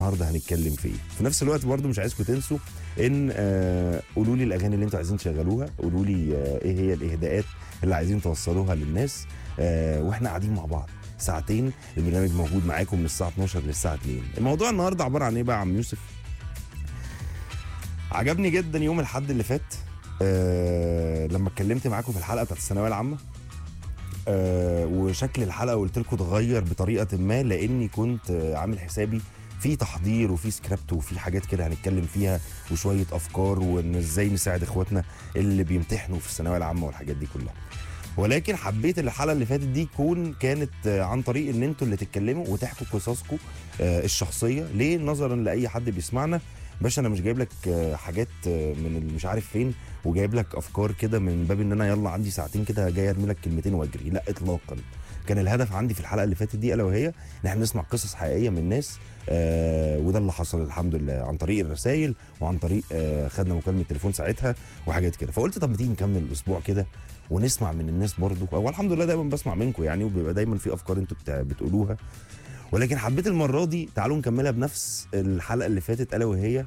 النهارده هنتكلم في ايه في نفس الوقت برضو مش عايزكم تنسوا ان آه قولوا لي الاغاني اللي انتوا عايزين تشغلوها قولوا لي آه ايه هي الاهداءات اللي عايزين توصلوها للناس آه واحنا قاعدين مع بعض ساعتين البرنامج موجود معاكم من الساعه 12 للساعه 2 الموضوع النهارده عباره عن ايه بقى يا عم يوسف عجبني جدا يوم الاحد اللي فات آه لما اتكلمت معاكم في الحلقه بتاعت الثانويه العامه آه وشكل الحلقه قلت لكم اتغير بطريقه ما لاني كنت آه عامل حسابي في تحضير وفي سكريبت وفي حاجات كده هنتكلم فيها وشويه افكار وان ازاي نساعد اخواتنا اللي بيمتحنوا في الثانويه العامه والحاجات دي كلها ولكن حبيت الحلقه اللي فاتت دي تكون كانت آه، عن طريق ان انتوا اللي تتكلموا وتحكوا قصصكم آه، الشخصيه ليه نظرا لاي حد بيسمعنا باشا انا مش جايب لك آه، حاجات آه، من اللي مش عارف فين وجايب لك افكار كده من باب ان انا يلا عندي ساعتين كده جاي ارمي لك كلمتين واجري لا اطلاقا كان الهدف عندي في الحلقه اللي فاتت دي الا وهي ان احنا نسمع قصص حقيقيه من ناس آه وده اللي حصل الحمد لله عن طريق الرسائل وعن طريق آه خدنا مكالمه تليفون ساعتها وحاجات كده فقلت طب ما تيجي نكمل الاسبوع كده ونسمع من الناس برضو او الحمد لله دايما بسمع منكم يعني وبيبقى دايما في افكار انتوا بتاع- بتقولوها ولكن حبيت المره دي تعالوا نكملها بنفس الحلقه اللي فاتت الا وهي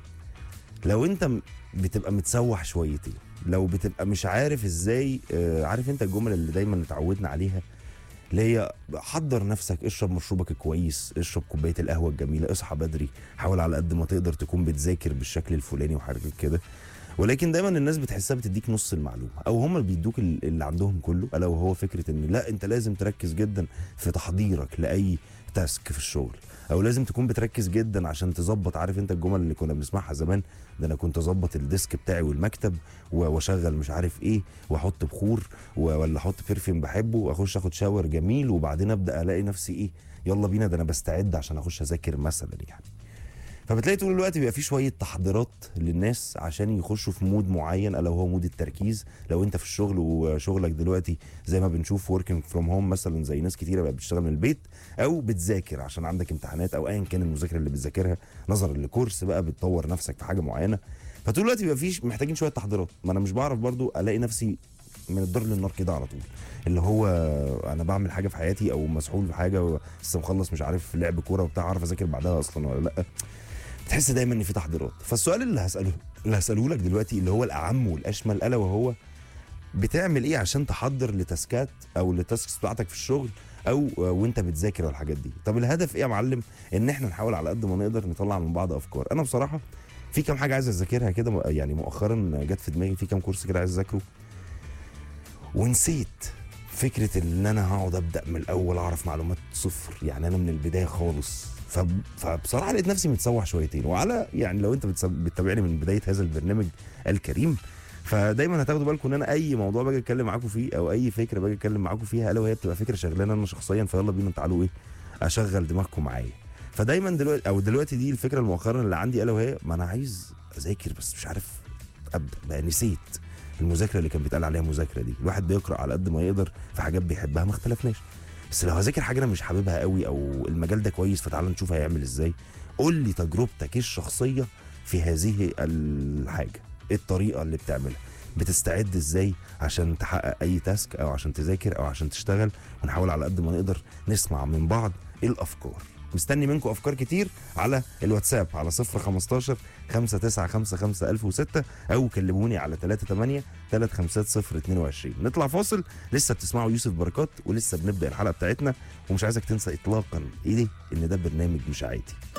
لو انت م- بتبقى متسوح شويتين لو بتبقى مش عارف ازاي آه، عارف انت الجمل اللي دايما اتعودنا عليها اللي هي حضر نفسك اشرب مشروبك الكويس اشرب كوبايه القهوه الجميله اصحى بدري حاول على قد ما تقدر تكون بتذاكر بالشكل الفلاني وحاجات كده ولكن دايما الناس بتحسها بتديك نص المعلومه او هم اللي بيدوك ال- اللي عندهم كله الا وهو فكره ان لا انت لازم تركز جدا في تحضيرك لاي تاسك في الشغل او لازم تكون بتركز جدا عشان تظبط عارف انت الجمل اللي كنا بنسمعها زمان ده انا كنت اظبط الديسك بتاعي والمكتب و- واشغل مش عارف ايه واحط بخور و- ولا احط برفيوم بحبه واخش اخد شاور جميل وبعدين ابدا الاقي نفسي ايه يلا بينا ده انا بستعد عشان اخش اذاكر مثلا يعني فبتلاقي طول الوقت بيبقى في شويه تحضيرات للناس عشان يخشوا في مود معين الا وهو مود التركيز لو انت في الشغل وشغلك دلوقتي زي ما بنشوف وركينج فروم هوم مثلا زي ناس كتيره بقت بتشتغل من البيت او بتذاكر عشان عندك امتحانات او ايا كان المذاكره اللي بتذاكرها نظرا لكورس بقى بتطور نفسك في حاجه معينه فطول الوقت بيبقى في محتاجين شويه تحضيرات ما انا مش بعرف برضو الاقي نفسي من الدار للنار كده على طول اللي هو انا بعمل حاجه في حياتي او مسحول في حاجه لسه مخلص مش عارف لعب كوره وبتاع اعرف اذاكر بعدها اصلا ولا لا تحس دايما ان في تحضيرات فالسؤال اللي هساله اللي هساله لك دلوقتي اللي هو الاعم والاشمل الا وهو بتعمل ايه عشان تحضر لتاسكات او للتاسكس بتاعتك في الشغل او وانت بتذاكر والحاجات دي طب الهدف ايه يا معلم ان احنا نحاول على قد ما نقدر نطلع من بعض افكار انا بصراحه في كام حاجه عايز اذاكرها كده م- يعني مؤخرا جت في دماغي في كام كورس كده عايز اذاكره ونسيت فكره ان انا هقعد ابدا من الاول اعرف معلومات صفر يعني انا من البدايه خالص فب- فبصراحه لقيت نفسي متسوح شويتين وعلى يعني لو انت بتس- بتتابعني من بدايه هذا البرنامج الكريم فدايما هتاخدوا بالكم ان انا اي موضوع باجي اتكلم معاكم فيه او اي فكره باجي اتكلم معاكم فيها الا وهي بتبقى فكره شغلانه انا شخصيا فيلا بينا تعالوا ايه اشغل دماغكم معايا فدايما دلوقتي او دلوقتي دي الفكره المؤخرا اللي عندي الا وهي ما انا عايز اذاكر بس مش عارف ابدا بقى نسيت المذاكره اللي كان بيتقال عليها مذاكره دي الواحد بيقرا على قد ما يقدر في حاجات بيحبها ما اختلفناش بس لو هذاكر حاجه انا مش حاببها قوي او المجال ده كويس فتعال نشوف هيعمل ازاي قول لي تجربتك الشخصيه في هذه الحاجه ايه الطريقه اللي بتعملها بتستعد ازاي عشان تحقق اي تاسك او عشان تذاكر او عشان تشتغل ونحاول على قد ما نقدر نسمع من بعض ايه الافكار مستني منكم افكار كتير على الواتساب على 015 5955006 او كلموني على 38 35022 نطلع فاصل لسه بتسمعوا يوسف بركات ولسه بنبدا الحلقه بتاعتنا ومش عايزك تنسى اطلاقا ايه ده ان ده برنامج مش عادي